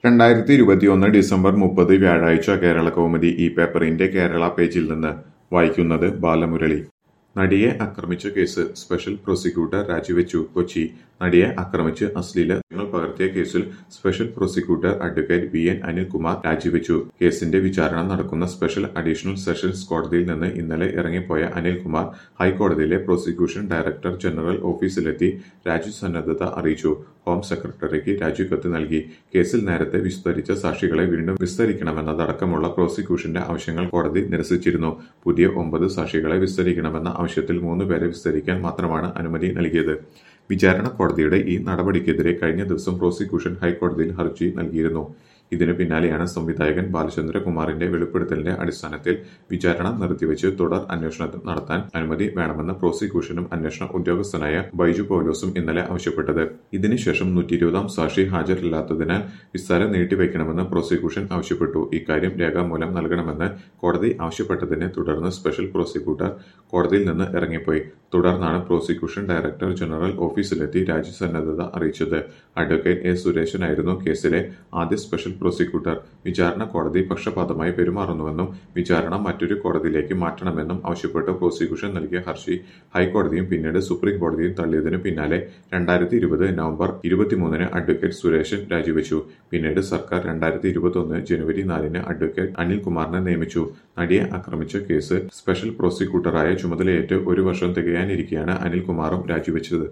രണ്ടായിരത്തി ഇരുപത്തിയൊന്ന് ഡിസംബർ മുപ്പത് വ്യാഴാഴ്ച കേരള കൗമുദി ഈ പേപ്പറിന്റെ കേരള പേജിൽ നിന്ന് വായിക്കുന്നത് ബാലമുരളി നടിയെ ആക്രമിച്ച കേസ് സ്പെഷ്യൽ പ്രോസിക്യൂട്ടർ രാജിവെച്ചു കൊച്ചി നടിയെ ആക്രമിച്ച് അശ്ലീല ദൃശ്യങ്ങൾ പകർത്തിയ കേസിൽ special prosecutor advocate V N Anilkumar രാജിവെച്ചു കേസിന്റെ വിചാരണ നടക്കുന്ന സ്പെഷ്യൽ അഡീഷണൽ സെഷൻസ് കോടതിയിൽ നിന്ന് ഇന്നലെ ഇറങ്ങിപ്പോയ അനിൽകുമാർ ഹൈക്കോടതിയിലെ പ്രോസിക്യൂഷൻ ഡയറക്ടർ ജനറൽ ഓഫീസിലെത്തി രാജ്യസന്നദ്ധത അറിയിച്ചു ഹോം സെക്രട്ടറിക്ക് രാജിക്കത്ത് നൽകി കേസിൽ നേരത്തെ വിസ്തരിച്ച സാക്ഷികളെ വീണ്ടും വിസ്തരിക്കണമെന്നതടക്കമുള്ള പ്രോസിക്യൂഷന്റെ ആവശ്യങ്ങൾ കോടതി നിരസിച്ചിരുന്നു പുതിയ ഒമ്പത് സാക്ഷികളെ വിസ്തരിക്കണമെന്ന ആവശ്യത്തിൽ മൂന്ന് പേരെ വിസ്തരിക്കാൻ മാത്രമാണ് അനുമതി നൽകിയത് വിചാരണ കോടതിയുടെ ഈ നടപടിക്കെതിരെ കഴിഞ്ഞ ദിവസം പ്രോസിക്യൂഷൻ ഹൈക്കോടതിയിൽ ഹർജി നൽകിയിരുന്നു ഇതിനു പിന്നാലെയാണ് സംവിധായകൻ ബാലചന്ദ്രകുമാറിന്റെ വെളിപ്പെടുത്തലിന്റെ അടിസ്ഥാനത്തിൽ വിചാരണ നിർത്തിവെച്ച് തുടർ അന്വേഷണം നടത്താൻ അനുമതി വേണമെന്ന് പ്രോസിക്യൂഷനും അന്വേഷണ ഉദ്യോഗസ്ഥനായ ബൈജു പൗലോസും ഇന്നലെ ആവശ്യപ്പെട്ടത് ഇതിനുശേഷം നൂറ്റി ഇരുപതാം സാക്ഷി ഹാജരില്ലാത്തതിനാൽ വിസ്താരം നീട്ടിവെക്കണമെന്ന് പ്രോസിക്യൂഷൻ ആവശ്യപ്പെട്ടു ഇക്കാര്യം രേഖാമൂലം നൽകണമെന്ന് കോടതി ആവശ്യപ്പെട്ടതിനെ തുടർന്ന് സ്പെഷ്യൽ പ്രോസിക്യൂട്ടർ കോടതിയിൽ നിന്ന് ഇറങ്ങിപ്പോയി തുടർന്നാണ് പ്രോസിക്യൂഷൻ ഡയറക്ടർ ജനറൽ ഓഫീസിലെത്തി രാജ്യസന്നദ്ധത അറിയിച്ചത് അഡ്വക്കേറ്റ് എ സുരേശനായിരുന്നു കേസിലെ ആദ്യ സ്പെഷ്യൽ പ്രോസിക്യൂട്ടർ വിചാരണ കോടതി പക്ഷപാതമായി പെരുമാറുന്നുവെന്നും വിചാരണ മറ്റൊരു കോടതിയിലേക്ക് മാറ്റണമെന്നും ആവശ്യപ്പെട്ട് പ്രോസിക്യൂഷൻ നൽകിയ ഹർജി ഹൈക്കോടതിയും പിന്നീട് സുപ്രീം കോടതിയും തള്ളിയതിനു പിന്നാലെ രണ്ടായിരത്തി ഇരുപത് നവംബർ ഇരുപത്തിമൂന്നിന് അഡ്വക്കേറ്റ് സുരേഷൻ രാജിവെച്ചു പിന്നീട് സർക്കാർ രണ്ടായിരത്തി ഇരുപത്തൊന്ന് ജനുവരി നാലിന് അഡ്വക്കേറ്റ് അനിൽകുമാറിനെ നിയമിച്ചു നടിയെ ആക്രമിച്ച കേസ് സ്പെഷ്യൽ പ്രോസിക്യൂട്ടറായ ചുമതലയേറ്റ് ഒരു വർഷം തികയാനിരിക്കെയാണ് അനിൽകുമാറും രാജിവെച്ചത്